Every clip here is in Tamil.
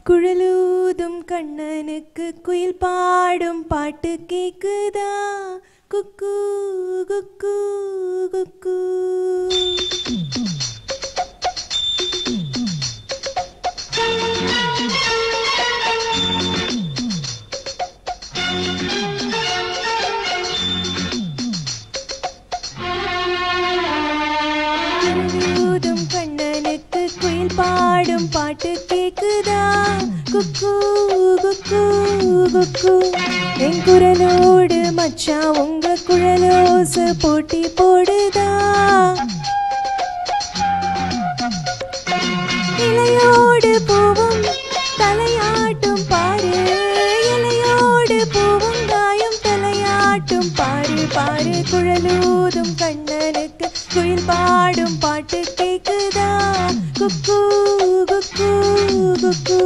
குழலூதும் கண்ணனுக்கு குயில் பாடும் பாட்டு கேக்குதா குக்கு குக்கு குக்கு குழலூதும் கண்ணனுக்கு குயில் பாடும் பாட்டு கேக்குதா குக்கு குக்கு குக்கு என் குரலோடு மச்சான் உங்க குழலோச போட்டி போடுதா இலையோடு பூவும் தலையாட்டும் பாரு இலையோடு பூவும் காயும் தலையாட்டும் பாரு பாரு குழலூதும் கண்ணனுக்கு குயில் பாடும் பாட்டு கேக்குதா குக்கு குக்கு குக்கு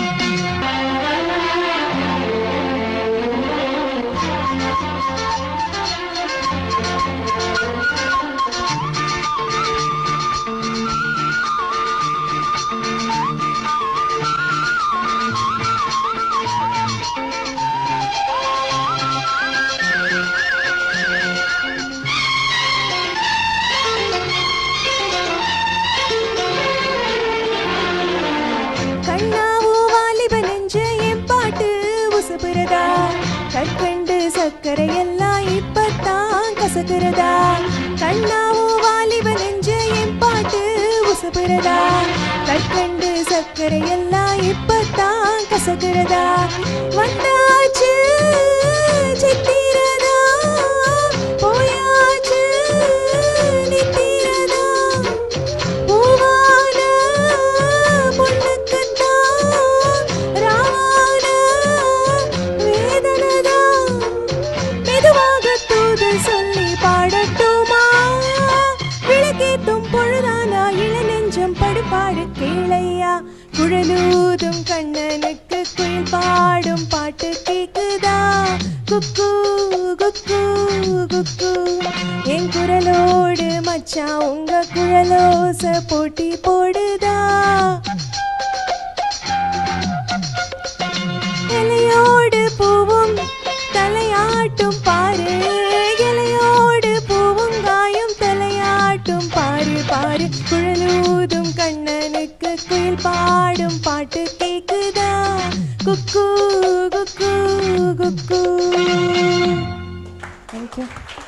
கண்ணாவோ வாலிப நெஞ்ச என் பாட்டு உசுப்புறதா கற்கண்டு சர்க்கரை எல்லாம் இப்பத்தான் கசக்குறதா கண்ணாவோ வாலிப நெஞ்ச என் பாட்டு உசுப்புறதா கற்கண்டு சர்க்கரை எல்லாம் இப்பத்தான் கசக்குறதா வந்தாச்சு சித்திரதா போயாச்சு நித்திரதா பூவான பொண்ணுக்குத்தான் ராவான வேதனைதான். மெதுவாக தூது சொல்லி பாடட்டுமா விளக்கேத்தும் பொழுதானா இள நெஞ்சம் படுபாடு கேளையா குழலூதும் கண்ணனுக்கு குயில் பாடும் பாட்டு கேக்குதா குக்கு குக்கு குக்கு என் குரலோடு மச்சான் உங்க குழலோச போட்டி போடுதா இலையோடு பூவும் தலையாட்டும் பாரு இலையோடு பூவும் காயும் தலையாட்டும் பாரு பாரு குழலூதும் கண்ணனுக்கு குயில் பாடும் பாட்டு கேக்குதா குக்கு குக்கு குக்கு தேங்க்யூ